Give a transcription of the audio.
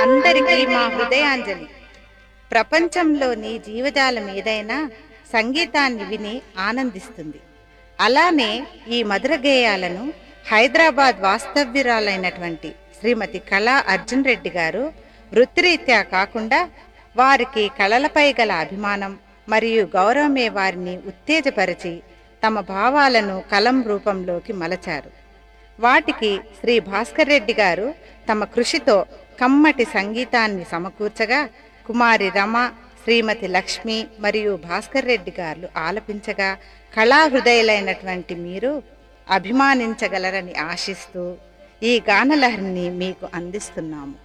అందరికీ మా హృదయాంజలి ప్రపంచంలోని జీవజాలం ఏదైనా సంగీతాన్ని విని ఆనందిస్తుంది అలానే ఈ మధుర గేయాలను హైదరాబాద్ వాస్తవ్యురాలైనటువంటి శ్రీమతి కళా అర్జున్ రెడ్డి గారు వృత్తిరీత్యా కాకుండా వారికి కళలపై గల అభిమానం మరియు గౌరవమే వారిని ఉత్తేజపరిచి తమ భావాలను కలం రూపంలోకి మలచారు వాటికి శ్రీ భాస్కర్ రెడ్డి గారు తమ కృషితో కమ్మటి సంగీతాన్ని సమకూర్చగా కుమారి రమ శ్రీమతి లక్ష్మి మరియు భాస్కర్ రెడ్డి గారు ఆలపించగా కళా హృదయులైనటువంటి మీరు అభిమానించగలరని ఆశిస్తూ ఈ గానలహరిని మీకు అందిస్తున్నాము